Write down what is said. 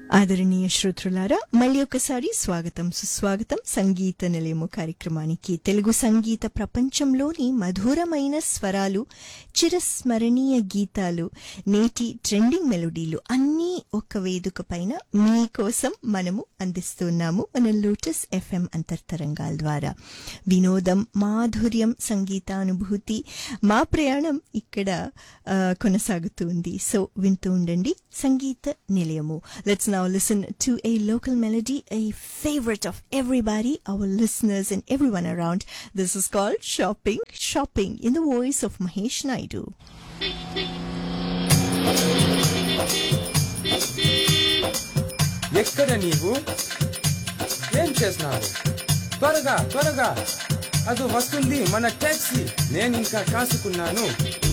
ఆదరణీయ శ్రోతృలారా మళ్ళీ ఒకసారి స్వాగతం సుస్వాగతం సంగీత నిలయము కార్యక్రమానికి తెలుగు సంగీత ప్రపంచంలోని మధురమైన స్వరాలు చిరస్మరణీయ గీతాలు నేటి ట్రెండింగ్ మెలోడీలు అన్నీ ఒక వేదిక పైన మీకోసం మనము అందిస్తున్నాము మన లోటస్ ఎఫ్ఎం అంతర్తరంగాల ద్వారా వినోదం మాధుర్యం సంగీతానుభూతి మా ప్రయాణం ఇక్కడ ఆ, కొనసాగుతుంది సో వింటూ ఉండండి సంగీత నిలయము let's now listen to a local melody a favourite of everybody our listeners and everyone around this is called shopping shopping in the voice of Mahesh Naidu ఎక్కడ నీవు ఏం చేస్తున్నావు త్వరగా త్వరగా అది వస్తుంది మన టాక్సీ నేను ఇంకా కాసుకున్నాను